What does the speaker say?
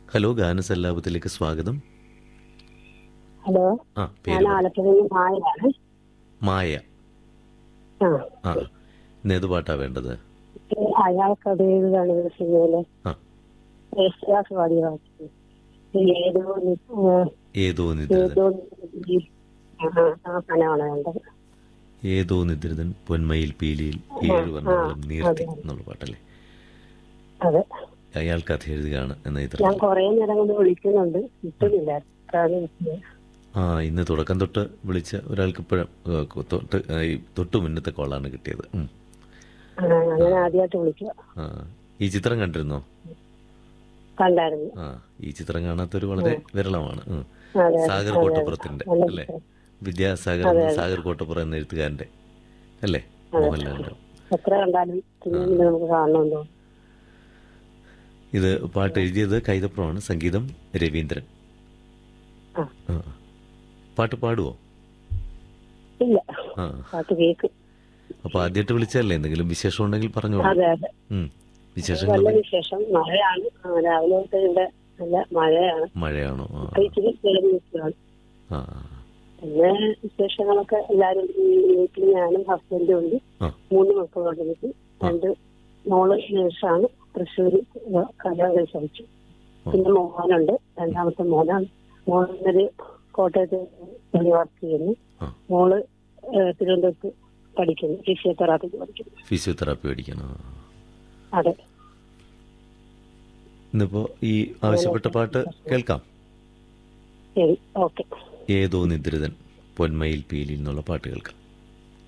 Hello ഗാനസല്ലാപത്തിലേക്ക് സ്വാഗതം hello ആ ഞാൻ പേര് പറ. ആലപ്പുഴയിൽ നിന്ന് മായയാണ് മായ ആ ആ ഇന്ന് ഏത് പാട്ടാ വേണ്ടത് അയാൾക്കത് ഏതാണ് സിനിമയിലെ ആ യേശുദാസ് പാടിയ പാട്ട് ഏതോ നി- ആ, ഏതോ നിദ്രിതൻ ഏതോ നി- ആ, ആ സാധനമാണ് വേണ്ടത് ഏതോ നിദ്രിതൻ പൊന്മയിൽ പീലിയിൽ ഏഴ് വർണ്ണങ്ങളും നീർത്തി എന്നുള്ള പാട്ടല്ലേ അതെ അയാൾ കഥ എഴുതുകയാണ് എന്ന ഞാൻ ചിത്രം കൊറേ നേരം കൊണ്ട് വിളിക്കുന്നുണ്ട് കിട്ടുന്നില്ല അതാണ് വിളിച്ചത്. ആ ഇന്ന് തുടക്കം തൊട്ട് വിളിച്ച ഒരാൾക്ക് ഇപ്പോഴും തൊട്ട് ആ, ഈ തൊട്ട് മുന്നത്തെ കോളാണ് കിട്ടിയത് ഉം. ആ, അങ്ങനെ ആദ്യമായിട്ട് വിളിക്കുക ആ ഈ ചിത്രം കണ്ടിരുന്നോ കണ്ടായിരുന്നു ആ ഈ ചിത്രം കാണാത്തൊരു വളരെ വിരളമാണ് ഉം. അതെ സാഗർ അതെ, കോട്ടപ്പുറത്തിന്റെ നല്ല അല്ലേ ചിത്രം. വിദ്യാസാഗർ എന്ന സാഗർ കോട്ടപ്പുറം എന്ന എഴുത്തുകാരന്റെ അല്ലേ മോഹൻലാലിന്റെ എത്ര കണ്ടാലും പിന്നെ പിന്നെ നമുക്ക് കാണണമെന്നോ ഇത് പാട്ട് എഴുതിയത് കൈതപ്രമാണ് സംഗീതം രവീന്ദ്രൻ ആ ആ. പാട്ട് പാടുവോ ഇല്ല ആ പാട്ട് കേക്ക് അപ്പൊ ആദ്യമായിട്ട് വിളിച്ചല്ലേ എന്തെങ്കിലും വിശേഷം ഉണ്ടെങ്കിൽ പറഞ്ഞോളൂ അതെ അതെ ഉം. വിശേഷങ്ങൾ നല്ല വിശേഷം മഴയാണ് ആ, രാവിലെ തൊട്ട് ഇവിടെ നല്ല മഴയാണ് മഴയാണോ ആ ഇപ്പൊ ഇച്ചിരി തെളിഞ്ഞ് നിൽക്കുകയാണ് ആ പിന്നെ വിശേഷങ്ങളൊക്കെ എല്ലാരും ഈ വീട്ടിൽ ഞാനും ഹസ്ബൻഡും ഉണ്ട് ആ മൂന്ന് മക്കളുണ്ട് എനിക്ക് രണ്ട് മോള് നേഴ്സാണ് തൃശ്ശൂർ കല്യാണം കഴിച്ചു പിന്നെ മോഹനുണ്ട് രണ്ടാമത്തെ മോനാണ് മോനൊരു കോട്ടയത്ത് വർക്ക് ചെയ്യുന്നു ആ മോള് ഏഹ്, തിരുവനന്തപുരത്ത് പഠിക്കുന്നു ഫിസിയോതെറാപ്പിക്ക് പഠിക്കുന്നു ഫിസിയോതെറാപ്പി പഠിക്കണം ആ. അതെ ഇന്നിപ്പോ ഈ ആവശ്യപ്പെട്ട പാട്ട് കേൾക്കാം ശരി ഓക്കെ ഏതോ നിദ്രിതൻ പൊന്മയിൽ പീലിൽ എന്നുള്ള പാട്ട് കേൾക്കാം